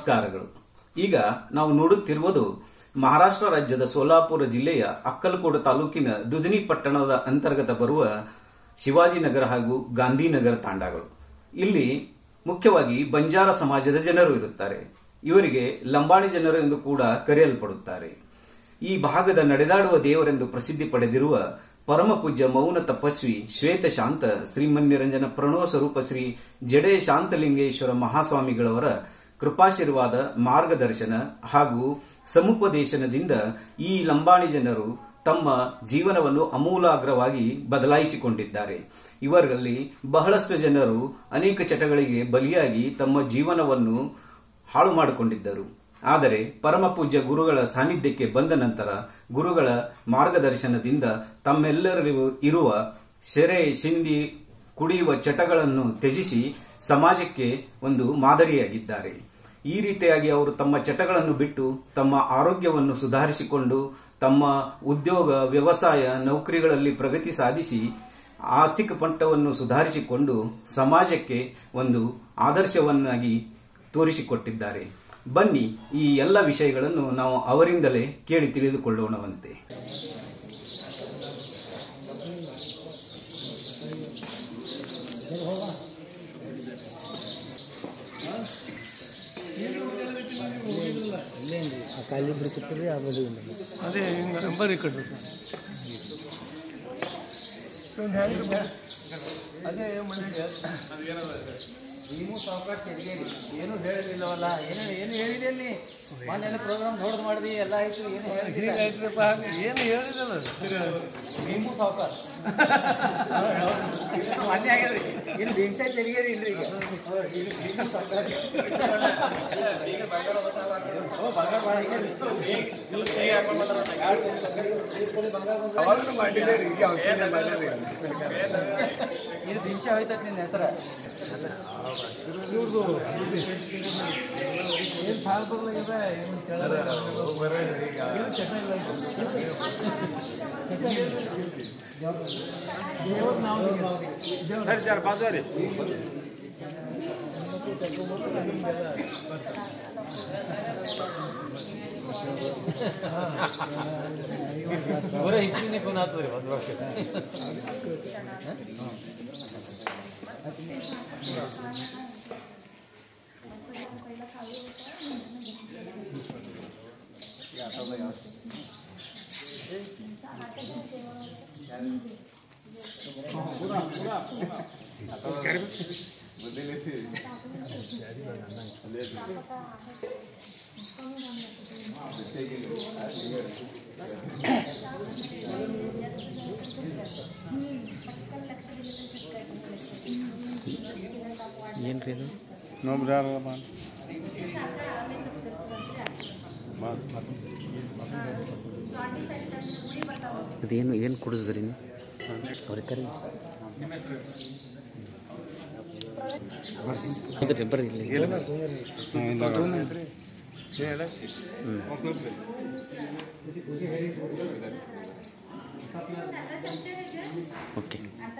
ನಮಸ್ಕಾರಗಳು ಈಗ ನಾವು ನೋಡುತ್ತಿರುವುದು ಮಹಾರಾಷ್ಟ್ರ ರಾಜ್ಯದ ಸೋಲಾಪುರ ಜಿಲ್ಲೆಯ ಅಕ್ಕಲಕೋಟ ತಾಲೂಕಿನ ದುದಿನಿ ಪಟ್ಟಣದ ಅಂತರ್ಗತ ಬರುವ ಶಿವಾಜಿನಗರ ಹಾಗೂ ಗಾಂಧಿನಗರ ತಾಂಡಗಳು ಇಲ್ಲಿ ಮುಖ್ಯವಾಗಿ ಬಂಜಾರ ಸಮಾಜದ ಜನರು ಇರುತ್ತಾರೆ ಇವರಿಗೆ ಲಂಬಾಣಿ ಜನರು ಎಂದು ಕೂಡ ಕರೆಯಲ್ಪಡುತ್ತಾರೆ ಈ ಭಾಗದ ನಡೆದಾಡುವ ದೇವರೆಂದು ಪ್ರಸಿದ್ಧಿ ಪಡೆದಿರುವ ಪರಮ ಪೂಜ್ಯ ಮೌನ ತಪಸ್ವಿ ಶ್ವೇತ ಶಾಂತ ಶ್ರೀಮನ್ನಿರಂಜನ ಪ್ರಣವ ಸ್ವರೂಪ ಶ್ರೀ ಜಡೆ ಶಾಂತಲಿಂಗೇಶ್ವರ ಮಹಾಸ್ವಾಮಿಗಳವರ ಕೃಪಾಶೀರ್ವಾದ ಮಾರ್ಗದರ್ಶನ ಹಾಗೂ ಸಮುಪದೇಶನದಿಂದ ಈ ಲಂಬಾಣಿ ಜನರು ತಮ್ಮ ಜೀವನವನ್ನು ಅಮೂಲಾಗ್ರವಾಗಿ ಬದಲಾಯಿಸಿಕೊಂಡಿದ್ದಾರೆ ಇವರಲ್ಲಿ ಬಹಳಷ್ಟು ಜನರು ಅನೇಕ ಚಟಗಳಿಗೆ ಬಲಿಯಾಗಿ ತಮ್ಮ ಜೀವನವನ್ನು ಹಾಳು ಮಾಡಿಕೊಂಡಿದ್ದರು ಆದರೆ ಪರಮ ಪೂಜ್ಯ ಗುರುಗಳ ಸಾನ್ನಿಧ್ಯಕ್ಕೆ ಬಂದ ನಂತರ ಗುರುಗಳ ಮಾರ್ಗದರ್ಶನದಿಂದ ತಮ್ಮೆಲ್ಲರಿಗೂ ಇರುವ ಸೆರೆ ಶಿಂದಿ ಕುಡಿಯುವ ಚಟಗಳನ್ನು ತ್ಯಜಿಸಿ ಸಮಾಜಕ್ಕೆ ಒಂದು ಮಾದರಿಯಾಗಿದ್ದಾರೆ ಈ ರೀತಿಯಾಗಿ ಅವರು ತಮ್ಮ ಚಟಗಳನ್ನು ಬಿಟ್ಟು ತಮ್ಮ ಆರೋಗ್ಯವನ್ನು ಸುಧಾರಿಸಿಕೊಂಡು ತಮ್ಮ ಉದ್ಯೋಗ ವ್ಯವಸಾಯ ನೌಕರಿಗಳಲ್ಲಿ ಪ್ರಗತಿ ಸಾಧಿಸಿ ಆರ್ಥಿಕ ಮಟ್ಟವನ್ನು ಸುಧಾರಿಸಿಕೊಂಡು ಸಮಾಜಕ್ಕೆ ಒಂದು ಆದರ್ಶವನ್ನಾಗಿ ತೋರಿಸಿಕೊಟ್ಟಿದ್ದಾರೆ ಬನ್ನಿ ಈ ಎಲ್ಲ ವಿಷಯಗಳನ್ನು ನಾವು ಅವರಿಂದಲೇ ಕೇಳಿ ತಿಳಿದುಕೊಳ್ಳೋಣವಂತೆ ಕಾಲಿಬ್ರು ಕೂತ್ರಿ ಆಗೋದು ಅದೇ ಹಿಂಗೆ ನಂಬರ್ ಇಕ್ಕಡ್ರಿ ಅದೇ ಮನೆಗೆ ನೀವು ಸಾವುಕಾರ್ ತೆರಿಗೇರಿ ಏನು ಹೇಳಿಲ್ಲವಲ್ಲ ಏನು ಏನು ಹೇಳಿದೆ ಅಲ್ಲಿ ಮೊನ್ನೆಲ್ಲ ಪ್ರೋಗ್ರಾಮ್ ದೊಡ್ಡದು ಮಾಡಿದ್ವಿ ಎಲ್ಲ ಆಯ್ತು ಏನು ಹೇಳಿಲ್ಲ ಹಿಂಗಾಯ್ತ್ರಪ್ಪ ಹಂಗೆ ಏನು ಹೇಳಿದಲ್ಲ ನೀವು ಸಾವುಕಾರ್ ಮೊನ್ನೆ ಆಗ್ಯದ್ರಿ ಇಲ್ಲಿ ಭೀಮ್ಸಾ ತೆರಿಗೇರಿ ಇಲ್ರಿ ಈಗ ಈಗ ಭೀಮು ಸಾವ್ಕಾರ್. ಓ, ಬಂಗಾರ ಭಾಳ ಆಗ್ಯದ್ರಿ. ಅವಾಗಲೂ ಮಾಡಿದ್ದೀರಿ ಈಗ ಔಷಧ ಮಾಡಿದ್ದೀರಿ ಇದು ಭೀಮ್ಸಾ ಹೋಯ್ತದ ನಿನ್ನ ಹೆಸರ ಇವ್ರದ್ದು ಏನು ಸಾಲ ಬರ್ಲಾಗಿದೆ ಏನು ಕೇಳಲ್ಲ ಈಗ ಸರಿ ಸರ್ ಬಾಜಾರಿ ಬರೋ ಹಿಸ್ಟ್ರಿನೇ ಫೋನ್ ಆಗ್ತದ್ರಿ ಒಂದು ವರ್ಷ ಏನು ರೀ ಇದು ಅದೇನು ಏನು ಕುಡಿದ್ರಿ ನೀವು ಅವ್ರ ಕರಿ ಬರ್ರಿ ಬರ್ರಿ ಇಲ್ಲಿ ಓಕೆ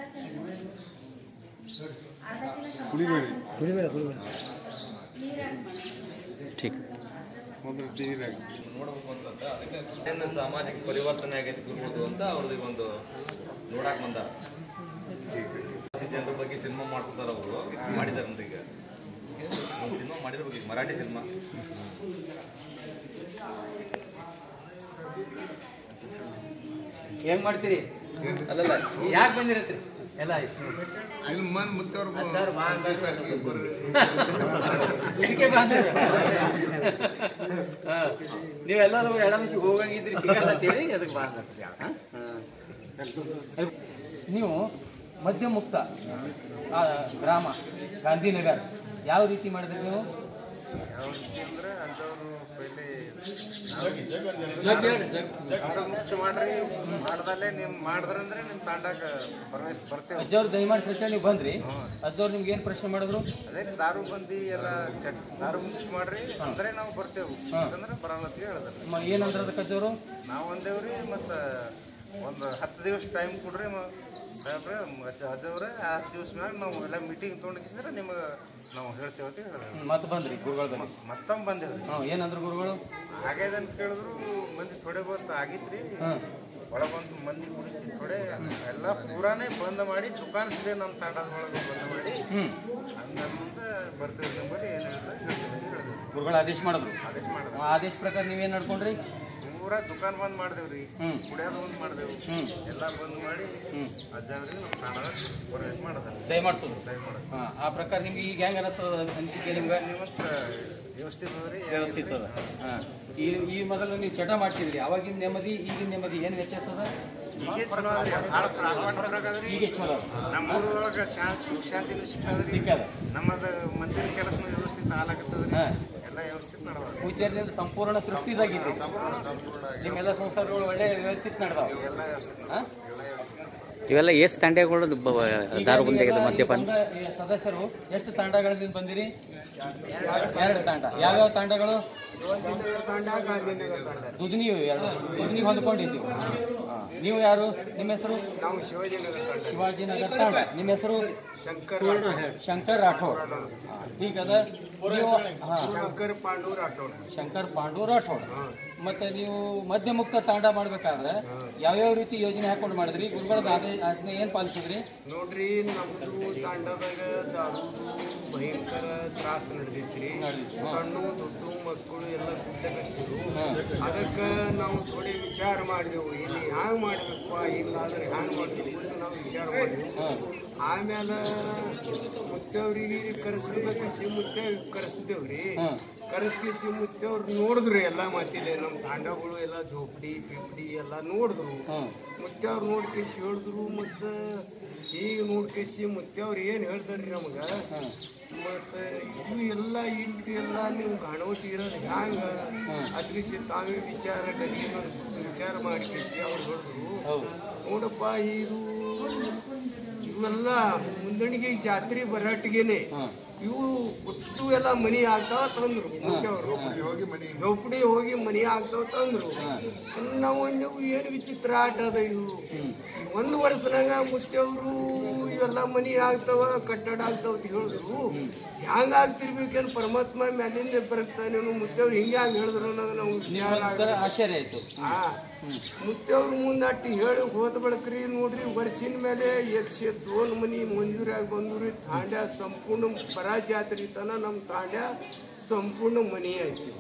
ಕುಡಿಬೇಡ ಕುಡಿಬೇಡ ಠೀಕ್ ಏನು ಸಾಮಾಜಿಕ ಪರಿವರ್ತನೆ ಆಗೈತಿ ಗುರುಗಳದು ಅಂತ ಅವ್ರದ್ದು ಒಂದು ನೋಡಕ್ ಬಂದಾರ ಜನರ ಬಗ್ಗೆ ಸಿನಿಮಾ ಮಾಡ್ಕೊತಾರ ಅವರು ಮಾಡಿದಾರಂತ ಈಗ ಒಂದು ಸಿನಿಮಾ ಮಾಡಿದ್ರ ಬಗ್ಗೆ ಮರಾಠಿ ಸಿನಿಮಾ ಏನ್ ಮಾಡ್ತೀರಿ ಅಲ್ಲಲ್ಲ ಯಾಕೆ ಬಂದಿರತ್ರಿ ಎಲ್ಲ ಇದಕ್ಕೆ ಬಂದಿರ ಹಾ. ನೀವೆಲ್ಲರೂ ಎಡಮಿಸಿ ಹೋಗಂಗಿದ್ರಿ ಸಿಗಲ್ಲ ಅಂತೇಳಿ ಅದಕ್ಕೆ ಬಂದ್ರಿ ನೀವು ಮದ್ಯ ಮುಕ್ತ ಆ, ಗ್ರಾಮ ಗಾಂಧಿನಗರ್ ಯಾವ ರೀತಿ ಮಾಡಿದ್ರಿ ನೀವು ಮಾಡ್ರಿ ಮಾಡ್ದಲ್ಲೇ ನಿಮ್ ಮಾಡಿದ್ರಂದ್ರೆ ನಿಮ್ ತಾಂಡಾಗ ಬರ- ಬರ್ತೇವೆ ಅಜ್ಜವ್ರು ದಯಮಾಡಿ ಸತ್ಯ ನೀವು ಬಂದ್ರಿ ಅಜ್ಜವ್ರು ನಿಮ್ಗೆ ಏನು ಪ್ರಶ್ನೆ ಮಾಡಿದ್ರು ಅದೇ ರೀ ದಾರು ಬಂದಿ ಎಲ್ಲ ಚಟ್ ದಾರು ಮುಕ್ತ ಮಾಡ್ರಿ ಅಂದ್ರೆ ನಾವು ಬರ್ತೇವೆ ಹಾ. ಅಂದ್ರೆ ಬರಲ್ಲ ಅಂತ ಹೇಳಿದ್ರು ಮ- ಏನಂದ್ರ ಅದಕ್ಕೆ ಅಜ್ಜವ್ರು ನಾವು ಅಂದೇವ್ರಿ ಮತ್ತ ಒಂದು ಹತ್ತು ದಿವಸ ಟೈಮ್ ಕೊಡ್ರಿ ಮ- ಸಾಹೇಬ್ರೆ ಅಜ್ಜ ಅಜ್ಜವ್ರೆ ಆ ಹತ್ತು ದಿವಸ ಮ್ಯಾಗ ನಾವು ಎಲ್ಲ ಮೀಟಿಂಗ್ ತೊಗೊಂಡಿದ್ರೆ ನಿಮಗೆ ನಾವು ಹೇಳ್ತೇವೆ ಅಂತ ಹೇಳಿದ್ರು ಮತ್ತೆ ಬಂದ್ರಿ ಗುರುಗಳ ಬಳಿ ಮತ್ತೊಮ್ಮೆ ಬಂದೇವ್ರಿ ಹ್ಞೂ ಏನಂದ್ರು ಗುರುಗಳು ಆಗ್ಯದಂತ ಕೇಳಿದ್ರು ಮಂದಿ ಥೋಡೆ ಬಂತು ಆಗಿತ್ರಿ ಹಾಂ ಒಳಗೆ ಬಂದು ಮಂದಿ ಕುಡಿಸ್ತಿ ಥೋಡೆ ಎಲ್ಲ ಪೂರಾನೇ ಬಂದ್ ಮಾಡಿ ದುಕಾನ್ ಇದೆ ನಮ್ಮ ತಾಂಡದ ಒಳಗೆ ಬಂದ್ ಮಾಡಿ ಹ್ಞೂ ಹಂಗ ಮುಂದೆ ಬರ್ತೀವಿ ನಿಂಬಲ್ಲಿ ಏನು ಹೇಳ್ತಾರೆ ಹೇಳ್ತೀವಿ ಅಂತ ಹೇಳಿದ್ರು ಗುರುಗಳು ಆದೇಶ ಮಾಡಿದ್ರು ಆದೇಶ ಮಾಡಿದ್ರು ಆ ಆದೇಶ ಪ್ರಕಾರ ನೀವೇನು ನಡ್ಕೊಂಡ್ರಿ ಪೂರಾ ದುಕಾನ್ ಬಂದ್ ಮಾಡ್ದೇವ್ರಿ ಹ್ಮ್. ಕುಡಿಯೋದು ಬಂದ್ ಮಾಡ್ದೇವು ಹ್ಮ್. ಎಲ್ಲ ಬಂದ್ ಮಾಡಿ ಅಜ್ಜ ಅವ್ರಿಗೆ ನಮ್ಮ ತಾಂಡದ ಪ್ರವೇಶ ಮಾಡಿದಾರೆ ದಯಮಾಡ್ಸೋದು ದಯಮಾಡಿ ಹಾಂ ಆ ಪ್ರಕಾರ ನಿಮ್ಗೆ ಈಗ ಹೆಂಗೆ ಅನಿಸ್ತದ ಅನಿಸಿಕೆ ನಿಮ್ಗೆ ಇವತ್ತು ವ್ಯವಸ್ಥಿತ ಅದ್ರಿ ವ್ಯವಸ್ಥಿತ ಅದ ಹಾಂ ಈ ಈ ಮೊದಲು ನೀವು ಚಟ ಮಾಡ್ತಿದ್ರಿ ಅವಾಗಿನ ನೆಮ್ಮದಿ ಈಗಿನ ನೆಮ್ಮದಿ ಏನು ವ್ಯತ್ಯಾಸ ಅದ ಹೀಗೆ ಚಲೋ ಅದ್ರಿ ಭಾಳ ಪ್ರಾಕೃತಿಕದ್ರಿ ಈಗ ಚಲೋ ಅದ ನಮ್ಮ ಊರೊಳಗೆ ಶಾಂತಿ ಸುಖ ಶಾಂತಿನೂ ಸಿಕ್ಕದ್ರಿ ಸಿಕ್ಕದ ನಮ್ಮದು ಮಂದಿರ ಕೆಲಸನೂ ವ್ಯವಸ್ಥಿತ ಆಗ್ಲಾಕತ್ತದ್ರಿ ಹಾಂ ಎಲ್ಲ ವ್ಯವಸ್ಥಿತ ನಡೆದ ಪೂಜಾರಿಯಿಂದ ಸಂಪೂರ್ಣ ತೃಪ್ತಿದಾಗಿದ್ರಿ ನಿಮ್ಮೆಲ್ಲ ಸಂಸಾರಗಳು ಒಳ್ಳೆ ವ್ಯವಸ್ಥಿತ ನಡೆದಾವ ಎಲ್ಲ ವ್ಯವಸ್ಥಿತ ಹಾಂ ಇವೆಲ್ಲ ಎಷ್ಟು ತಂಡೆಗಳು ದಾರುಗುಂದೆಗೆ ಮದ್ಯಪಾನ ಬಂದ ಈ ಸದಸ್ಯರು ಎಷ್ಟು ತಾಂಡಗಳಿಂದ ಬಂದಿರಿ ಎರಡು ತಾಂಡ ಯಾವ್ಯಾವ ತಾಂಡಗಳು ದುದ್ನಿ ಎರಡು ದುದ್ನಿಗೆ ಹೊಂದ್ಕೊಂಡಿದ್ದೀವಿ ಹಾಂ. ನೀವು ಯಾರು ನಿಮ್ಮ ಹೆಸರು ನಾವು ಶಿವಾಜಿನಗರ ತಂಡ ಶಿವಾಜಿನಗರ ತಾಂಡ ನಿಮ್ಮ ಹೆಸರು ಶಂಕರ್ ಶಂಕರ್ ರಾಠೋಡ್ ಈಗ ಅದ ನೀವು ಹಾಂ ಶಂಕರ್ ಪಾಂಡು ರಾಠೋಡ್ ಶಂಕರ್ ಪಾಂಡು ರಾಠೋಡ್ ಮತ್ತೆ ನೀವು ಮಧ್ಯ ಮುಕ್ತ ತಾಂಡ ಮಾಡ್ಬೇಕಾದ್ರೆ ಯಾವ್ಯಾವ ರೀತಿ ಯೋಜನೆ ಹಾಕೊಂಡು ಮಾಡಿದ್ರಿ ಗುರುಗಳದ ಆದೇ ಆಜ್ಞೆ ಏನು ಪಾಲಿಸಿದ್ರಿ ನೋಡ್ರಿ ನಮ್ದು ತಾಂಡದಾಗ ದಾರು ಭಯಂಕರ ತ್ರಾಸ ನಡೆದೈತ್ರಿ ಸಣ್ಣ ದೊಡ್ಡ ಮಕ್ಕಳು ಎಲ್ಲ ಕುಡ್ಲಕತ್ತಿರು ಅದಕ್ಕೆ ನಾವು ಥೋಡೆ ವಿಚಾರ ಮಾಡಿದೆವು ಇಲ್ಲಿ ಹ್ಯಾಂಗ ಮಾಡ್ಬೇಕು ಹಿಂಗಾದ್ರೆ ಹ್ಯಾಂಗ ಮಾಡ್ಬೇಕು ಅಂತ ನಾವು ವಿಚಾರ ಮಾಡಿದೆವು ಆಮೇಲೆ ಮುತ್ತವ್ರಿಗೆ ಕರೆಸ್ಬೇಕಿಸಿ ಮುತ್ತೆ ಕರೆಸಿದೇವ್ರಿ ಕರೆಸ್ಕಿಸಿ ಮುತ್ತವ್ರು ನೋಡಿದ್ರು ಎಲ್ಲ ಮಾತಿದೆ ನಮ್ಮ ತಾಂಡಗಳು ಎಲ್ಲ ಝೋಪಡಿ ಪಿಪ್ಡಿ ಎಲ್ಲ ನೋಡಿದ್ರು ಮುತ್ತೆವ್ರು ನೋಡ್ಕೇಸಿ ಹೇಳಿದ್ರು ಮತ್ತು ಈಗ ನೋಡ್ಕೇಸಿ ಮುತ್ತೆವ್ರು ಏನು ಹೇಳ್ತಾರ್ರಿ ನಮ್ಗೆ ಮತ್ತು ಇದು ಎಲ್ಲ ಇಲ್ಲಿ ಎಲ್ಲ ನೀವು ಗಣವಟಿ ಇರೋದು ಹ್ಯಾಂಗ ಅದ್ರಿಸಿ ತಾವೇ ವಿಚಾರ ಗಡಿ ವಿಚಾರ ಮಾಡ್ಕೇಸಿ ಅವ್ರು ಹೇಳಿದ್ರು ನೋಡಪ್ಪ ಇದು ಇವೆಲ್ಲ ಮುಂದಣಿಗೆ ಜಾತ್ರೆ ಬರಾಟಿಗೆನೆ ಇವು ಒಟ್ಟು ಎಲ್ಲ ಮನಿ ಆಗ್ತಾವ ತಂದ್ರು ಮುತ್ತೆವ್ರು ಹೋಗಿ ಮನಿ ಝೋಪಡಿ ಹೋಗಿ ಮನಿ ಆಗ್ತಾವ ತಂದ್ರು ನಾವು ಅಂದೆವು ಏನು ವಿಚಿತ್ರ ಆಟ ಅದ ಇದು ಈ ಒಂದು ವರ್ಷನಾಗ ಮುತ್ತೆವ್ರು ಇವೆಲ್ಲ ಮನಿ ಆಗ್ತಾವ ಕಟ್ಟಡ ಆಗ್ತಾವ ಅಂತ ಹೇಳಿದ್ರು ಹ್ಯಾಂಗ ಆಗ್ತಿರ್ಬೇಕೇನು ಪರಮಾತ್ಮ ಮ್ಯಾಲಿಂದ ಬರುತ್ತಾನೇನು ಮುತ್ತೆವ್ರು ಹಿಂಗೆ ಹಂಗೆ ಹೇಳಿದ್ರು ಅನ್ನೋದು ನಾವು ವಿಚಾರ ಒಂಥರ ಆಶ್ಚರ್ಯ ಆಯ್ತು ಆ, ಮುತ್ತೆವ್ರ ಮುಂದಟ್ಟಿ ಹೇಳಿ ಹೋದ ಬಳಕ್ರಿ ನೋಡ್ರಿ ವರ್ಷಿನ ಮೇಲೆ ಯಕ್ಷ ದೋನ್ ಮನಿ ಮಂಜೂರಾಗಿ ಬಂದ್ರಿ ತಾಂಡ್ಯ ಸಂಪೂರ್ಣ ಪರಾಜಾತ್ರಿ ತನ ನಮ್ಮ ತಾಂಡ್ಯ ಸಂಪೂರ್ಣ ಮನಿ ಐತಿ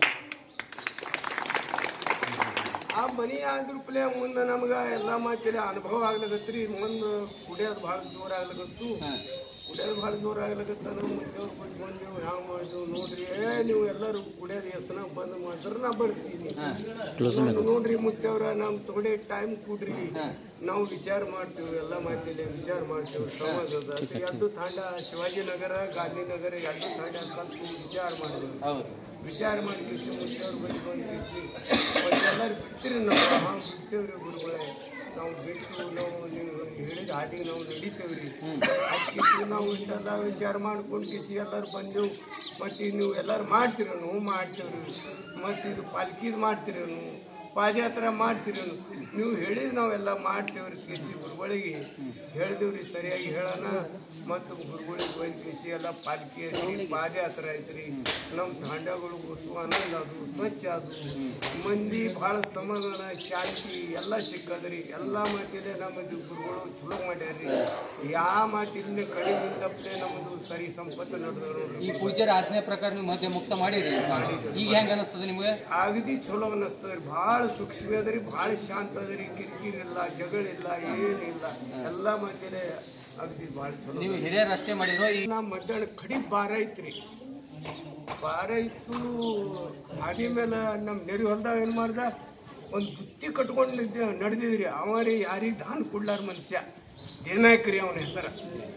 ಆ ಮನಿ ಆದ್ರೂಪಲೆ ಮುಂದೆ ನಮ್ಗೆ ಎಲ್ಲ ಮಾತಿಲ್ಲ ಅನುಭವ ಆಗ್ಲಕತ್ರಿ ಮುಂದೆ ಕುಡಿಯೋದು ಭಾಳ ಜೋರ ಆಗ್ಲಕತ್ತು ಕುಡಿಯೋದು ಭಾಳ ಜೋರ ಆಗ್ಲಕತ್ತ ನಾವು ಮುತ್ತೆವ್ರ ಬಳಿ ಬಂದೆವು ಹ್ಯಾಂಗ ಮಾಡಿದೆವು ನೋಡ್ರಿ ಏ ನೀವು ಎಲ್ಲರೂ ಕುಡಿಯೋದು ಹೆಸನ ಬಂದ್ ಮಾಡಿದ್ರೆ ನಾ ಬರ್ತೀನಿ ನಾನು ನೋಡ್ರಿ ಮುತ್ತೆವ್ರ ನಮ್ ತೊಡೆ ಟೈಮ್ ಕೊಡ್ರಿ ನಾವು ವಿಚಾರ ಮಾಡ್ತೀವಿ ಎಲ್ಲ ಮಾಡ್ತೀವಿ ವಿಚಾರ ಮಾಡ್ತೀವಿ ಸಮಾಜದ ಎರಡು ತಾಂಡ ಶಿವಾಜಿನಗರ ಗಾಂಧಿನಗರ ಎರಡು ತಾಂಡ ಕಲ್ತು ವಿಚಾರ ಮಾಡಿದ್ವಿ ಹೌದು ವಿಚಾರ ಮಾಡಿ ಕೃಷಿ ಮುಖ್ಯವ್ರ ಬಳಿ ಬಂದು ಕೃಷಿ ಎಲ್ಲರೂ ಬಿಡ್ತೀರಿ ನಾವು ಹಾಂ ಬಿಡ್ತೇವ್ರಿ ಗುರುಗಳೇ ನಾವು ಬಿಟ್ಟು ನಾವು ನೀವು ಹೇಳಿದ ಹಾದಿಗೆ ನಾವು ನಡೀತೇವ್ರಿ ಅದಕ್ಕೆ ನಾವು ಇಷ್ಟೆಲ್ಲ ವಿಚಾರ ಮಾಡ್ಕೊಂಡು ಕಿಸಿ ಎಲ್ಲರೂ ಬಂದೆವು ಮತ್ತು ನೀವು ಎಲ್ಲರೂ ಮಾಡ್ತೀರ ನಾವು ಮಾಡ್ತೇವ್ರಿ ಮತ್ತು ಇದು ಪಾಲ್ಕಿದು ಮಾಡ್ತೀರಿ ನೀವು ಪಾದಯಾತ್ರೆ ಮಾಡ್ತೀರಿ ನೀವು ಹೇಳಿದ್ ನಾವೆಲ್ಲ ಮಾಡ್ತೇವ್ರಿ ಕಿಸಿ ಗುರುಗಳಿಗೆ ಹೇಳಿದೇವ್ರಿ ಸರಿಯಾಗಿ ಹೇಳೋಣ ಮತ್ತು ಗುರುಗಳಿಗೆ ಹೋಗಿ ಕಿಸಿ ಎಲ್ಲ ಪಾಲ್ಕಿ ಐತ್ರಿ ಪಾದಯಾತ್ರೆ ಐತ್ರಿ ನಮ್ಮ ತಾಂಡಗಳು ಒಟ್ಟು ಆನಂದ ಅದು ಸ್ವಚ್ಛ ಅದು ಮಂದಿ ಭಾಳ ಸಮಾಧಾನ ಶಾಂತಿ ಎಲ್ಲ ಸಿಕ್ಕದ್ರಿ ಎಲ್ಲ ಮಾತಿದೆ ನಮ್ಮದು ಗುರುಗಳು ಚಲೋ ಮಾಡ್ಯಾರ್ರಿ ಯಾವ ಮಾತಿಲ್ಲ ಕಡಿಮೆ ತಪ್ಪದೆ ನಮ್ಮದು ಸರಿ ಸಂಪತ್ತು ನಡೆದ ನೋಡ್ರಿ ಈ ಪೂಜ್ಯರ ಆಜ್ಞೆ ಪ್ರಕಾರ ನೀವು ಮಧ್ಯ ಮುಕ್ತ ಮಾಡಿರಿ ಈಗ ಹೆಂಗ ಅನಿಸ್ತದೆ ನಿಮಗೆ ಅಗದಿ ಚಲೋ ಅನ್ನಿಸ್ತದ್ರಿ ಭಾಳ ಸೂಕ್ಷ್ಮ ಅದರಿ ಭಾಳ ಶಾಂತ ಅದರಿ ಕಿರಿಕಿರಿಲ್ಲ ಜಗಳಿಲ್ಲ ಏನಿಲ್ಲ ಎಲ್ಲ ಮಾತಿದೆ ಅಗದಿ ಭಾಳ ಚಲೋ ನೀವು ಹಿರಿಯರು ಅಷ್ಟೇ ಮಾಡಿರೋ ಈ ನಾ ಮಧ್ಯಾಹ್ನ ಕಡಿ ಬಾರ ಐತ್ರಿ ಬಾರ ಇತ್ತು ಹಾದಿ ಮೇಲೆ ನಮ್ಮ ನೆರೆ ಹೊಲ್ದಾಗ ಏನು ಮಾಡ್ದ ಒಂದು ಬುತ್ತಿ ಕಟ್ಕೊಂಡು ನಿಂತೆ- ನಡೆದಿದ್ರಿ ಅವ ರೀ ಯಾರಿಗೆ ದಾನ ಕೊಡ್ಲಾರ ಮನುಷ್ಯ ದೇನಾಯ್ಕ್ರಿ ಅವನ ಹೆಸರು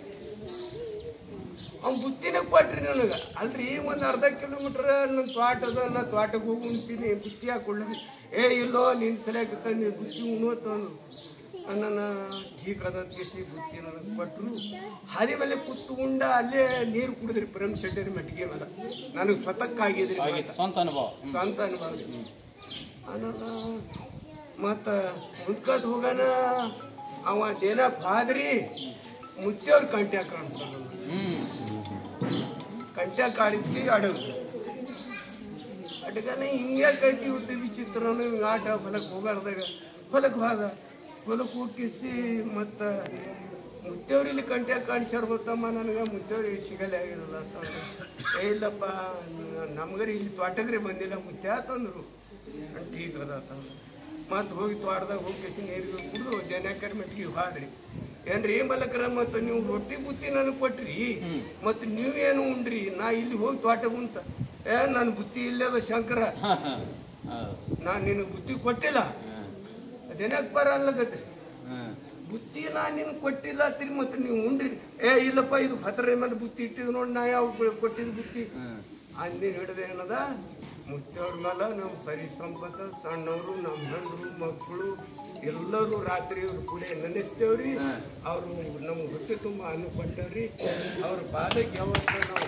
ಅವ್ನು ಬುತ್ತಿನ ಕೊಟ್ರಿ ನನಗೆ ಅಲ್ರಿ ಒಂದು ಅರ್ಧ ಕಿಲೋಮೀಟ್ರ್ ನನ್ನ ತ್ವಾಟ ಅದ ನಾ ತ್ವಾಟಕ್ಕೆ ಹೋಗಿ ಉಣ್ತೀನಿ ಬುತ್ತಿ ಹಾಕೊಳ್ಳಿ ಏ ಇಲ್ಲೋ ನಿನ್ನ ಸಲಕ್ಕೆ ತಂದು ಬುತ್ತಿ ಉಣ್ಣೋತನು ನನ್ನ ಠೀಕ್ ಅದ ಕೇಸಿ ಬುತ್ತಿ ನನಗೆ ಕೊಟ್ಟರು ಹಾದಿ ಮೇಲೆ ಕೂತು ಉಂಡ ಅಲ್ಲೇ ನೀರು ಕುಡಿದ್ರಿ ಪ್ರೇಮ್ ಶೆಟ್ಟರಿ ಮೆಟ್ಟಿಗೆ ಮೇಲೆ ನನಗೆ ಸ್ವತಕ್ಕಾಗಿದ್ರಿ ಆಗಿತ್ತು ಸ್ವಂತ ಅನುಭವ ಸ್ವಂತ ಅನುಭವ ಆಮೇಲೆ ಮತ್ತ ಮುಂದ್ಕತ್ ಹೋಗನ ಅವ ದೇನ ಫಾದ್ರಿ ಮುಚ್ಚೋರ್ ಕಂಟ್ಯಾಗ ಕಾಣಿಸ್ತಾನ ಕಂಟ್ಯಾಗ ಕಾಡಿಸ್ಲಿ ಅಡಗು ಅಡ್ಗನೆ ಹಿಂಗ್ಯಾಕೈತಿ ಇವ್ರದ್ದು ವಿಚಿತ್ರನು ಹಿಂಗ್ ಆಟ ಹೊಲಕ್ಕೆ ಹೋಗಾಡ್ದಾಗ ಹೊಲಕ್ಕೆ ಹೋದ ಹೊಲಕ್ಕೆ ಹೋಗಿಸಿ ಮತ್ತು ಮುತ್ತೇವ್ರಿಲ್ಲಿ ಕಂಟ್ಯಾಗ ಕಾಣಿಸ್ಯಾರ ಗೊತ್ತಮ್ಮ ನನಗೆ ಮುತ್ತೇವ್ರಿ ಸಿಗಲೇ ಆಗಿರಲ್ಲ ಅಂತ ಅಂದ್ರು. ಏ ಇಲ್ಲಪ್ಪ ನಮ್ಗರಿ ಇಲ್ಲಿ ತೋಟಗ್ರಿ ಬಂದಿಲ್ಲ ಮುತ್ಯ ಅಂತಂದ್ರು ಟೀಕ್ ಅದ ಮತ್ತು ಹೋಗಿ ತೋಟದಾಗ ಹೋಗಿ ನೀರಿಗೆ ಕುಡಿದು ಜನಕರ ಮೆಟ್ಟಿಗೆ ಹೋದ್ರಿ ಏನ್ರಿ ಮಲಕರ ಮತ್ತು ನೀವು ರೊಟ್ಟಿ ಬುತ್ತಿ ನನಗೆ ಕೊಟ್ರಿ ಮತ್ತು ನೀವೇನು ಉಂಡ್ರಿ ನಾ ಇಲ್ಲಿ ಹೋಗಿ ತೋಟ ಕುಂತ ಏ ನನ್ನ ಬುತ್ತಿ ಇಲ್ಲದ ಶಂಕರ ನಾ ನಿನಗೆ ಬುತ್ತಿ ಕೊಟ್ಟಿಲ್ಲ ಅದೇನಕ್ಕೆ ಬರ ಅನ್ಲಕತ್ರಿ ಬುತ್ತಿ ನಾ ನಿನ್ಗೆ ಕೊಟ್ಟಿಲ್ಲ ತಿರ್ಗಿ ಮತ್ತೆ ನೀವು ಉಂಡ್ರಿ ಏ ಇಲ್ಲಪ್ಪ ಇದು ಹತ್ತರ ಮೇಲೆ ಬುತ್ತಿ ಇಟ್ಟಿದ್ ನೋಡಿ ನಾ ಯಾವ ಕೊಟ್ಟಿದ್ ಬುತ್ತಿ ಅಂದಿನ ಹಿಡ್ದು ಏನದ ಮುತ್ತವ್ರ ಮೇಲೆ ನಮ್ಮ ಸರಿ ಸಂಪತ್ತ ಸಣ್ಣವರು ನಮ್ಮ ಹೆಂಡ್ರು ಮಕ್ಕಳು ಎಲ್ಲರೂ ರಾತ್ರಿ ಇವ್ರ ಕೂಡ ನೆನೆಸ್ತೇವ್ರಿ ಅವರು ನಮ್ಗೆ ಹೊಟ್ಟೆ ತುಂಬ ಅನ್ನ ಕೊಟ್ಟವ್ರಿ ಅವ್ರ ಪಾದಕ್ಕೆ ಯಾವತ್ತೂ ನಾವು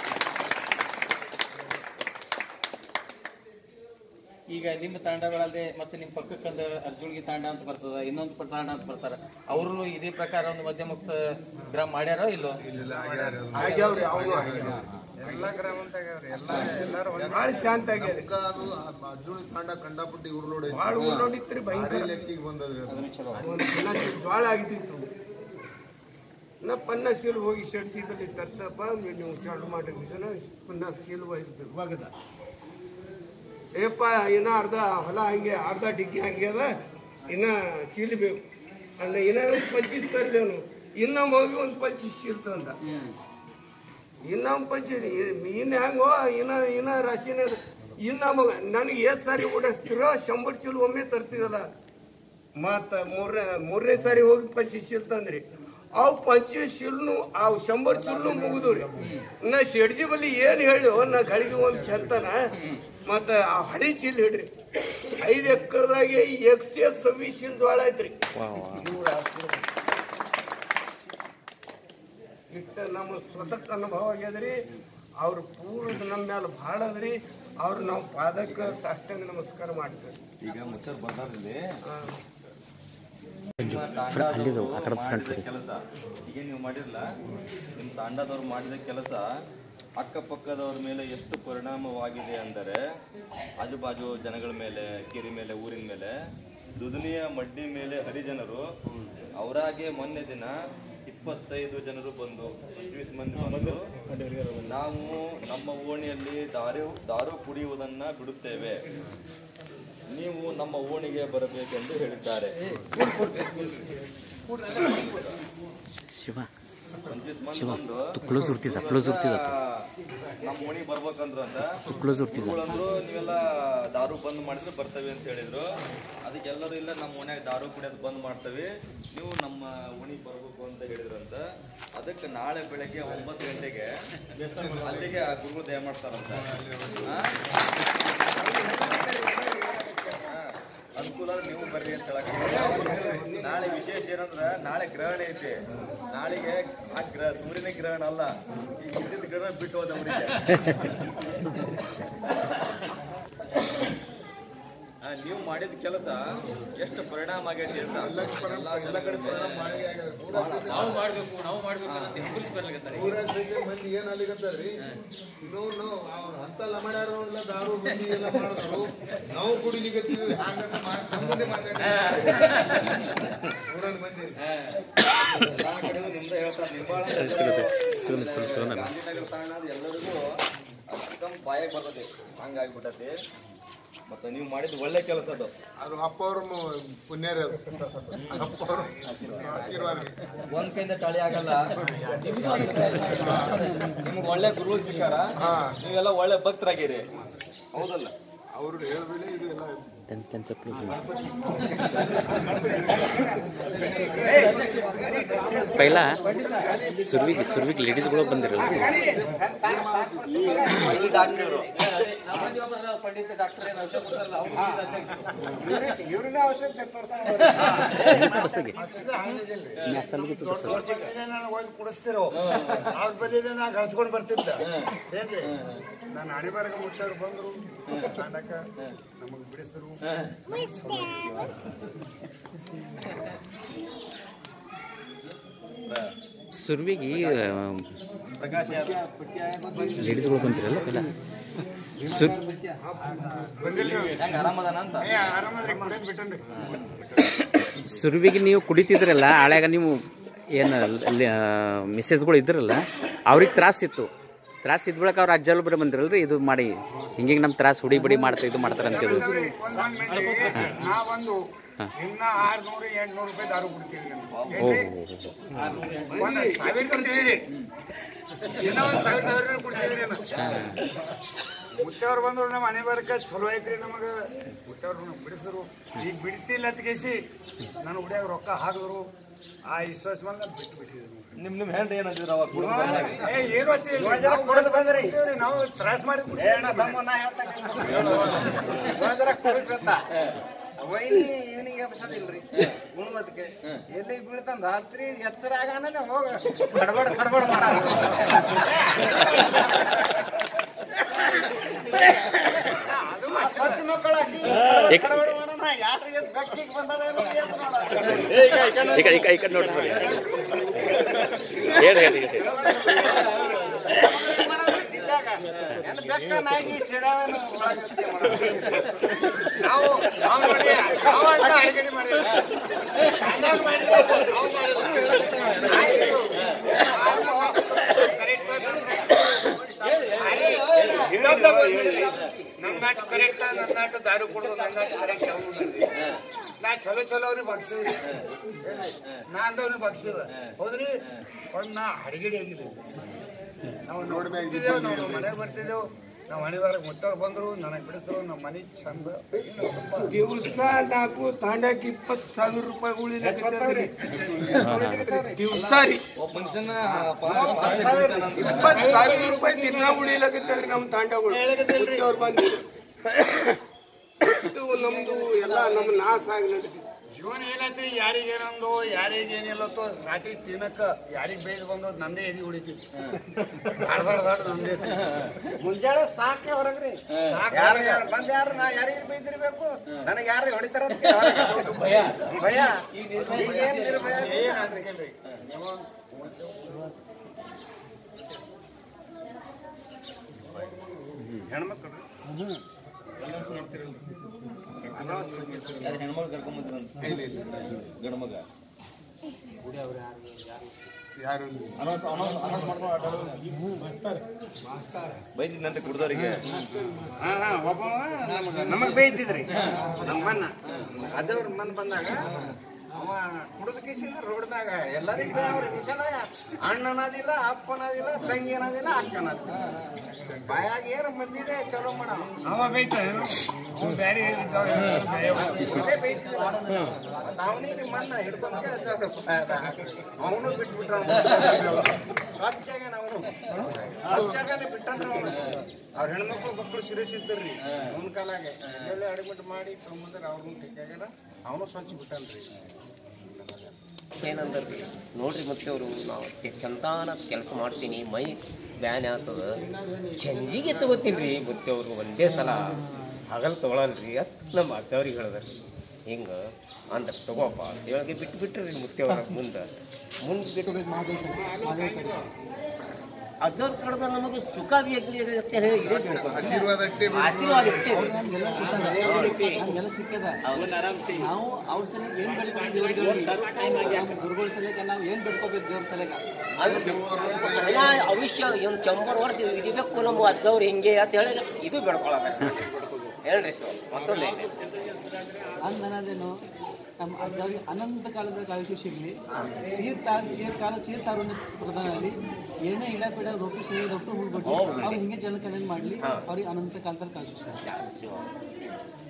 ಈಗ ನಿಮ್ಮ ತಾಂಡಗಳಲ್ಲದೆ ಮತ್ತೆ ನಿಮ್ಮ ಪಕ್ಕಕ್ಕೊಂದು ಅರ್ಜುನ್ಗಿ ತಾಂಡ ಅಂತ ಬರ್ತದ ಇನ್ನೊಂದು ತಾಂಡ ಅಂತ ಬರ್ತಾರ ಅವರು ಇದೇ ಪ್ರಕಾರ ಒಂದು ಮಧ್ಯಮುಕ್ತ ಗ್ರಾಮ ಮಾಡ್ಯಾರೋ ಇಲ್ಲೋ ಆಗ್ಯಾವ್ರಿ ಅವನು ಎಲ್ಲ ಗ್ರಾಮಂತಾಗ್ಯಾವ್ರಿ ಎಲ್ಲ ಎಲ್ಲಾರು ಭಾಳ ಶಾಂತ ಆಗ್ಯಾದ ಅದಕ್ಕ ಅದು ಅರ್ಜುನ ತಾಂಡ ಕಂಡಪಟ್ಟಿ ಉರುಳೋಡಿ ಭಾಳ ನೋಡಿತ್ರಿ ಭಯಂಕರ ಲೆಕ್ಕಿಗೆ ಬಂದದ್ರಿ ಅದು ಒಂದು ದಿನ ಭಾಳ ಆಗಿದ್ದಿತ್ತು ನಾ ಪನ್ನ ಸೀಲ್ ಹೋಗಿ ಶಡ್ಸಿದಲ್ಲಿ ತತ್ತಪ್ಪ ನೀವು ಚಾಲು ಮಾಡಿ ಪನ್ನ ಸೀಲ್ ಒಗದ ಏಪ್ಪ ಇನ್ನ ಅರ್ಧ ಹೊಲ ಹಂಗೆ ಅರ್ಧ ಡಿಗ್ಗಿ ಹಂಗೆ ಅದ ಇನ್ನ ಚೀಲ್ಬೇಕು ಅಲ್ಲ ಇನ್ನ ಒಂದು ಪಂಚೀಸ್ ತರ್ಲಿ ಅವನು ಇನ್ನ ಹೋಗಿ ಒಂದು ಪಂಚೀಸ್ ಚೀಲ್ ತಂದ ಇನ್ನ ಒಂದು ಪಂಚಿ ಇನ್ನು ಹೆಂಗೋ ಇನ್ನ ಇನ್ನ ರಾಶಿನ ಇನ್ನ ಮಗ ನನಗೆ ಎಷ್ಟು ಸಾರಿ ಓಡಿಸ್ತಿರೋ ಶಂಬರ್ ಚೀಲ ಒಮ್ಮೆ ತರ್ತಿದಲ್ಲ ಮತ್ತ ಮೂರನೇ ಮೂರನೇ ಸಾರಿ ಹೋಗಿ ಪಂಚೀಸ್ ಚೀಲ ತಂದ್ರಿ ಅವು ಪಂಚೀಸ್ ಚೀಲ್ನು ಆ ಶಂಬರ್ ಚೀಲ್ನು ಮುಗಿದು ರೀ ನಾ ಶೆಡ್ಜಿ ಬಲ್ಲಿ ಏನು ಹೇಳಿ ನಾ ಗಳಿಗೆ ಒಂದು ಚಂತನ ಮತ್ತ ಆ ಹಳಿ ಚೀಲ ಹಿಡ್ರಿ ಐದು ಎಕರ್ದಾಗೆ ಎಕ್ಸೆ ಸವಿ ಚೀಲ ಜೋಳ ಐತ್ರಿ ಇಷ್ಟ ನಮ್ಮ ಸ್ವತಃ ಅನುಭವ ಆಗ್ಯದ್ರಿ ಅವ್ರ ಪೂರ್ವ ನಮ್ಮ ಮೇಲೆ ಭಾಳ ಅದ್ರಿ ಅವ್ರು ನಾವು ಪಾದಕ್ಕೆ ಸಾಷ್ಟಾಂಗ ನಮಸ್ಕಾರ ಮಾಡ್ತೇವೆ ಈಗ ಮುಚ್ಚರ್ ಬಂದಾರಲ್ಲಿ ಹಾ. ಅಲ್ಲಿದು, ಆ ಕಡೆ front ಇದೆ. ಕೆಲಸ ಈಗ ನೀವು ಮಾಡಿರಲ್ಲ ನಿಮ್ಮ ತಾಂಡದವ್ರು ಮಾಡಿದ ಕೆಲಸ ಅಕ್ಕಪಕ್ಕದವ್ರ ಮೇಲೆ ಎಷ್ಟು ಪರಿಣಾಮವಾಗಿದೆ ಅಂದರೆ ಆಜುಬಾಜು ಜನಗಳ ಮೇಲೆ ಕೆರೆ ಮೇಲೆ ಊರಿನ ಮೇಲೆ ದುದುನಿಯ ಮಡ್ಡಿ ಮೇಲೆ ಹರಿಜನರು ಅವರಾಗೆ ಮೊನ್ನೆ ದಿನ ಇಪ್ಪತ್ತೈದು ಜನರು ಬಂದು ಇಪ್ಪತ್ತು ಮಂದಿ ಬಂದು ನಾವು ನಮ್ಮ ಓಣಿಯಲ್ಲಿ ದಾರು ದಾರು ಕುಡಿಯುವುದನ್ನ ಬಿಡುತ್ತೇವೆ ನೀವು ನಮ್ಮ ಓಣಿಗೆ ಬರಬೇಕೆಂದು ಹೇಳಿದ್ದಾರೆ ಶಿವ ಪಂಚೀಸ್ ಮಂದಿ ಶಿವ ಬಂದು ಕ್ಲೋಸ್ ಉರ್ತಿದ ಕ್ಲೋಸ್ ಉರ್ತಿದ ನಮ್ಮ ಓಣಿಗೆ ಬರ್ಬೇಕಂದ್ರು ಅಂತ ಕ್ಲೋಸ್ ಉರ್ತಿದ ಅಂದ್ರು ನೀವೆಲ್ಲ ದಾರು ಬಂದ್ ಮಾಡಿದ್ರೆ ಬರ್ತೇವೆ ಅಂತ ಹೇಳಿದ್ರು ಅದಕ್ಕೆ ಎಲ್ಲರೂ ಇಲ್ಲ ನಮ್ಮ ಓಣ್ಯಾಗ ದಾರು ಕುಡಿಯೋದು ಬಂದ್ ಮಾಡ್ತೇವೆ ನೀವು ನಮ್ಮ ಓಣಿಗೆ ಬರ್ಬೇಕು ಅಂತ ಹೇಳಿದ್ರಂತ ಅದಕ್ಕೆ ನಾಳೆ ಬೆಳಗ್ಗೆ ಒಂಬತ್ತು ಗಂಟೆಗೆ ಅಲ್ಲಿಗೆ ಆ ಗುರುಗಳು ದಯ ಮಾಡ್ತಾರಂತ ಹಾ? ಹಾ, ಅನುಕೂಲ ಆದ್ರೆ ನೀವು ಬರ್ರಿ ಅಂತ ಹೇಳಕ್ ನಾಳೆ ವಿಶೇಷ ಏನಂದ್ರ ನಾಳೆ ಗ್ರಹಣ ಐತಿ ನಾಳೆಗೆ ಆ ಗ್ರಹ ಸೂರ್ಯನ ಗ್ರಹಣ ಅಲ್ಲ ಈ ಇದ್ದಿದ್ದ ಗ್ರಹಣ ಬಿಟ್ಟು ಹೋದ ಊರಿಗೆ ಆ, ನೀವು ಮಾಡಿದ ಕೆಲಸ ಎಷ್ಟು ಪರಿಣಾಮ ಆಗೈತಿ ಅಂತ ಎಲ್ಲ ಕಡೆ ನಾವು ಮಾಡ್ಬೇಕು ನಾವು ಮಾಡ್ಬೇಕು ಅಂತ ಇಂಪುಲ್ಸ್ ಬರ್ಲಿಕತ್ತಾರೆ ಊರಾಗ ಸಹಿತ ಮಂದಿ ಏನ್ ಅಲ್ಲಿಗತ್ತಾರ್ರಿ ನಾವು ನಾವು ಅವ್ರು ಅಂತಲ್ಲ ಮಾಡ್ಯಾರೋ ಇಲ್ಲ ದಾರು ಬಂದಿ ಎಲ್ಲ ಮಾಡಿದ್ರು ನಾವು ಕುಡಿಲಿಕತ್ತಿದ್ವಿ ಹಾಗಂತ ಮಾ- ಸಂಬಂಧ ಮಾತಾಡಿ ಊರನ್ ಮಂದಿ ಎಲ್ಲಾ ಕಡೆನೂ ನಿಮ್ದೇ ಹೇಳ್ತಾರೆ ನಿಂಬಾಳ ಗಾಂಧಿನಗರ ತಾಣ ಅದು ಎಲ್ಲರಿಗೂ ಅಷ್ಟೊಂದು ಬಾಯಾಗ ಬರ್ತದೆ ಹಂಗಾಗ್ಬಿಟ್ಟತಿ ಮತ್ತೆ ನೀವು ಮಾಡಿದ ಒಳ್ಳೆ ಕೆಲಸ ಅದು ಅದು ಅಪ್ಪ ಅವ್ರ ಪುಣ್ಯ ರೀ ಅದು ಅಪ್ಪ ಅವ್ರ ಆಶೀರ್ವಾದ ರೀ ಒಂದ್ ಕೈಯಿಂದ ತಳಿ ಆಗಲ್ಲ ನಿಮ್ಗೆ ಒಳ್ಳೆ ಗುರು ಸಿಕ್ಕಾರ ನೀವೆಲ್ಲ ಒಳ್ಳೆ ಭಕ್ತರಾಗಿರಿ ಹೌದಲ್ಲ ಅವ್ರು ಹೇಳಿದ್ರೆ ಇದು ಎಲ್ಲ ಟೆನ್ ಟೆನ್ ಕ್ಲೋಸ್ ಪೈಲ ಸುರ್ವಿಗೆ ಸುರ್ವಿಗೆ ಲೇಡೀಸ್ಗಳು ಬಂದಿರಲ್ಲ ಪಂಡಿತ ಡಾಕ್ಟರ್ ಏನು ಔಷಧ ಕೊಡ್ತಾರಲ್ಲ ಅವ್ರು ಇವ್ರನ್ನೇ ಔಷಧ ಬಸ್ಸಿಗೆ ಮ್ಯಾಸಲ್ಗೆ ನಾನು ಒಯ್ದು ಕುಡಿಸ್ತಿರೋ ಅವ್ರ ಬದಿದೆ ನಾ ಕಳ್ಸ್ಕೊಂಡು ಬರ್ತಿದ್ದ ಏನ್ರಿ ನಾನು ಹಣಿಬಾರಗ ಮುಟ್ಟವ್ರು ಬಂದ್ರು ಕಾಂಡಕ ನಮಗ್ ಬಿಡಿಸಿದ್ರು ಸುರ್ವಿಗೆ ಲೇಡೀಸ್ಗಳು ಬಂದಿರಲ್ಲ ಪೈಲ ಸುರ್ ಬಂದಿಲ್ರಿ ಹೆಂಗ್ ಆರಾಮದಾನ ಅಂತ ಏ ಆರಾಮದ್ರಿ ಕುಡಿಯೋದ್ ಬಿಟ್ಟನ್ರಿ ಸುರ್ವಿಗೆ ನೀವು ಕುಡಿತಿದ್ರಲ್ಲ ಹಳೆಗ ನೀವು ಏನು ಅಲ್ಲಿ ಮಿಸ್ಸೆಸ್ಗಳು ಇದ್ರಲ್ಲ ಅವ್ರಿಗೆ ತ್ರಾಸಿತ್ತು ತ್ರಾಸ ಇದ್ ಬಳಕ ಅವ್ರು ಅಜ್ಜಲ್ ಬರೀ ಬಂದಿರಲ್ರಿ ಇದು ಮಾಡಿ ಹಿಂಗೆ ನಮ್ಮ ತ್ರಾಸ ಹುಡಿ ಬಡಿ ಮಾಡ್ತಾ ಇದು ಮಾಡ್ತಾರ ಅಂತ ಇದು ಒಂದ್ ಒಂದ್ ಮಿನಿಟ್ ನಾವೊಂದು ಇನ್ನ ಆರ್ನೂರು ಎಂಟ್ನೂರು ರೂಪಾಯಿ ದಾರು ಕುಡ್ತೀವಿ ಓ ಒಂದ್ ಸಾವಿರ ಕೊಡ್ತೀವಿ ಇನ್ನ ಒಂದ್ ಸಾವಿರ ಸಾವಿರ ಕುಡ್ತಿದ್ರಿ ಮುತ್ತವ್ರು ಬಂದ್ರು ನಮ್ಮ ಮನೆ ಬರಕ ಚಲೋ ಐತ್ರಿ ನಮಗ ಮುತ್ತವ್ರು ನಮ್ಗ್ ಬಿಡಿಸಿದ್ರು ಈಗ ಬಿಡ್ತಿಲ್ಲ ಅಂತ ಕೇಸಿ ನಾನು ಹುಡಿಯಾಗ ರೊಕ್ಕ ಹಾಕಿದ್ರು ಆ ವಿಶ್ವಾಸ ಮೇಲೆ ನಾನ್ ಬಿಟ್ಟು ಬಿಟ್ಟಿದ್ರು ನಿಮ್ ನಿಮ್ ಹೆಂಡ್ರಿ ಏನಂತಿದ್ರ ಅವಾಗ ಕುಡ್ದು ಬಂದಾಗ? ಏ ಏನು ಗೊತ್ತಿಲ್ಲ ನಾವು ಕುಡ್ದು ಬಂದ್ರಿ. ನಾವು ತ್ರಾಸ ಮಾಡಿ ವೈನಿ ಇವನಿಗೆ ಎಬ್ಸೋದಿಲ್ರಿ ಉಣ್ಮತ್ಕೆ ಎಲ್ಲಿ ಬೀಳ್ತಾನ ರಾತ್ರಿ ಎಚ್ಚರ ಆಗಾನ ಹೋಗ ಕಡ್ಬಡ್ ಕಡ್ಬಡ್ ಮಾಡ ಸ್ವಚ್ಛ ಮಕ್ಕಳ ಕಡ್ಬಡ್ ಮಾಡೋಣ ಯಾರಿಗೆ ಬೆಕ್ಕಿಗೆ ಬಂದದ ಏನೋ ಎದ್ದು ನೋಡ. ಈ ಕಡೆ ಈ ಕಡೆ ಈ ಕಡೆ ನೋಡ್ರಿ ಬರ್ರಿ. ಹೇಳಿ ಹೇಳಿ ಹೇಳಿ. ಏನ್ ಮಾಡೋದು ನಿಜಾಗ? ಏನ್ ಬೆಕ್ಕ ನಾಯಿ ಶರಾವನು ಒಳಗೆ ನಾವು ನಾವು ನೋಡಿ ನಾವು ಅಂತ ಅಡಿಗೆ ಮಾಡಿಲ್ಲ ಅನ್ನಾಗ್ ಮಾಡಿಲ್ಲ, ನಾವು ಮಾಡಿಲ್ಲ. ಇನ್ನೊಂದ ಬಂದಿಲ್ಲ. ನಮ್ ನಾಟ್ ಕರೆಕ್ಟ್ ನನ್ನ ನಾಟ ದಾರು ಕೊಡೋದು ನನ್ನ ನಾಟ ಕರೆಕ್ಟ್ ನಾ ಚಲೋ ಚಲೋ ಅವ್ರಿಗೆ ಬಗ್ಸಿದ್ರಿ ನಾ ಅಂದವ್ರಿಗೆ ಬಗ್ಸಿದ ಹೌದ್ರಿ ಒಂದ್ ನಾ ಅಡಿಗೆಡಿ ಆಗಿದ್ದೀವಿ ನಾವು ನೋಡ್ಬೇಕಿದ್ದೇವೆ ನಾವು ಮನೆಗೆ ಬರ್ತಿದ್ದೆವು ನಾವು ಹಣಿವಾರ ಮುತ್ತವ್ರು ಬಂದ್ರು ನನಗೆ ಬಿಡಿಸಿದ್ರು ನಮ್ಮ ಮನೆ ಚಂದ ದಿವಸ ನಾಲ್ಕು ತಾಂಡಕ್ಕೆ ಇಪ್ಪತ್ತು ಸಾವಿರ ರೂಪಾಯಿ ಉಳಿದ ದಿವಸ ರೀ ಒಬ್ಬ ಮನುಷ್ಯನ ಇಪ್ಪತ್ತು ಸಾವಿರ ರೂಪಾಯಿ ದಿನ ಉಳಿಲಾಗತ್ತಲ್ರಿ ನಮ್ಮ ತಾಂಡಗಳು ಮುತ್ತವ್ರು ಬಂದಿದ್ರು ಇಷ್ಟು ನಮ್ದು ಎಲ್ಲ ನಮ್ಮ ನಾಶ ಆಗಿ ನಡೀತಿ ಜೀವನ ಏನೈತ್ರಿ ಯಾರಿಗೇನೊಂದು ಯಾರಿಗೇನಿಲ್ಲತ್ತೋ ರಾತ್ರಿ ತಿನ್ನಕ ಯಾರಿಗ್ ಬೇಯ್ದು ಬಂದು ನಮ್ದೇ ಎದಿ ಉಳಿತೀವಿ ಹಾಡ್ಬಾರ್ದಾಡು ನಮ್ದೇ ಮುಂಜಾನೆ ಸಾಕೆ ಹೊರಗ್ರಿ ಸಾಕ್ ಯಾರು ಯಾರು ಬಂದ್ ಯಾರು ನಾ ಯಾರಿಗೆ ಬೈದಿರ್ಬೇಕು ನನಗೆ ಯಾರು ಹೊಡಿತಾರ ಅಂತ ಕೇಳಿ ಭಯ ಭಯ ಈಗೇನ್ ನಿರ್ಭಯ ಏನ್ ಅಂದ್ಕೇಳ್ರಿ ನೀವು ಯಾರು ಹೆಣ್ಮಕ್ಳು ಕರ್ಕೊಂಬಂದ್ರಂತ ಗಂಡ ಮಗ ಯಾರು ಅನೌನ್ಸ್ ಅನೌನ್ಸ್ ಅನೌನ್ಸ್ ಮಾಡ್ಕೊಂಡು ಬೈದಿದ್ನಂತೆ ಕುಡ್ದವ್ರಿಗೆ ಹಾ ಹಾ ಒಬ್ಬ ನಮಗ್ ಬೈತಿದ್ರಿ ನಮ್ಮ ಮನ್ನ ಅಜ್ಜವ್ರ ಮನ್ ಬಂದಾಗ ಅವ ಕುಡಿದ ಕಿಸಿಂದ ರೋಡ್ ಮ್ಯಾಗ ಎಲ್ಲರಿಗೂ ಅವ್ರ ಕಿಶದಾಗ ಅಣ್ಣ ಅನ್ನೋದಿಲ್ಲ ಅಪ್ಪ ಅನ್ನೋದಿಲ್ಲ ತಂಗಿ ಅನ್ನೋದಿಲ್ಲ ಅಕ್ಕ ಅನ್ನೋದಿಲ್ಲ ಬಾಯಾಗ ಏನು ಬಂದಿದೆ ಚಲೋ ಮಾಡ ಅವ ಬೈತ ಅವ್ನು ಬ್ಯಾರೆ ಇದ್ದಾವ ಇದೇ ಬೈತಿದ್ದ ಅವನಿಗೆ ಮನ್ನ ಹಿಡ್ಕೊಂಡ್ಗೆ ಅವನು ಬಿಟ್ಬಿಟ್ರ ಸ್ವಚ್ಛಾಗ ಅವನು ಸ್ವಚ್ಛಾಗನೆ ಬಿಟ್ಟನ್ರಿ ಅವನು ಅವ್ರ ಹೆಣ್ಮಕ್ಳು ಮಕ್ಕಳು ಸಿರಿಸ್ ಇದ್ದರ್ರಿ ಅವನ ಕಾಲಾಗ ಎಲ್ಲೆಲ್ಲ ಅಡಿಮಿಟ್ ಮಾಡಿ ತೊಗೊಂಬಂದ್ರೆ ಅವ್ರನ್ನ ತೆಗ್ಯಾಗ್ಯಾರ ಅವನು ಸ್ವಚ್ಛ ಬಿಟ್ಟನ್ರಿ ಏನಂದ್ರಿ ನೋಡ್ರಿ ಮತ್ತೆ ಅವರು ನಾವು ಚಂದಾನ ಕೆಲಸ ಮಾಡ್ತೀನಿ ಮೈ ಬ್ಯಾನ್ ಆಗ್ತದ ಚಂಜಿಗೆ ತಗೋತೀನಿ ರೀ ಮತ್ತೆ ಅವರು ಒಂದೇ ಸಲ ಹಗಲ್ ತಗೊಳಲ್ರಿ ಅತ್ ನಮ್ಮ ಅಜ್ಜವ್ರಿಗೆ ಹೇಳಿದ್ರಿ ಹಿಂಗೆ ಅಂದ್ರೆ ತಗೋಪ್ಪ ಅಂತ ಹೇಳಿ ಬಿಟ್ಟು ಬಿಟ್ರಿ ಮುತ್ತೆ ಅವ್ರ ಮುಂದೆ ಮುಂದೆ ಬಿಟ್ಟು ಅಜ್ಜವ್ರ ಕಡ್ದ ನಮಗೆ ಸುಖ ಬೇಕು ಅಂತ ಹೇಳಿ ಇದೇ ಬೇಕು ಆಶೀರ್ವಾದ ಅಷ್ಟೇ ಬೇಕು. ಆಶೀರ್ವಾದ ಇಷ್ಟೇ ಹಂಗೆಲ್ಲ ಸಿಕ್ಕದ ನಾವು ಅವ್ರ ಸಲಕ್ಕೆ ಏನ್ ಬೆಳ್ಕೊಂಡು ದೇವ್ರಿಗೆ ಗುರುಗಳ ಸಲಕ್ಕೆ ನಾವು ಏನ್ ಬೆಳ್ಕೋಬೇಕು ದೇವ್ರ ಸಲಕ್ಕೆ ಅವಿಷ್ಯ ಒಂದು ಶಂಬರ್ ವರ್ಷ ಇರಬೇಕು ನಮ್ಮ ಅಜ್ಜವ್ರು ಹಿಂಗೆ ಅಂತ ಹೇಳಿ ಇದು ಬೆಳ್ಕೊಳಕ ಹೇಳ್ರಿ ಮತ್ತೊಂದು ಐತಿ ಹಂಗ ನನ್ನದೇನು ನಮ್ಮ ಅಜ್ಜವ್ರಿಗೆ ಅನಂತ ಕಾಲದ ಆಯುಷ್ಯ ಸಿಗ್ಲಿ ಚೀರ್ ತಾರ್ ಚೀರ್ ಕಾಲ ಚೀರ್ ತಾರುಣ್ಯ ಪ್ರಧಾನಲ್ಲಿ ಏನೇ ಇಳ ಪೀಡ ರೊಟ್ಟಿ ಸುಳಿ ರೊಟ್ಟು ಹೋಗ್ಬಿಟ್ಟು ಅವ್ರು ಹಿಂಗೆ ಜನ ಕಲ್ಯಾಣ ಮಾಡ್ಲಿ ಅವ್ರಿಗೆ ಅನಂತ ಕಾಲದಲ್ಲಿ ಆಯುಷ್ಯ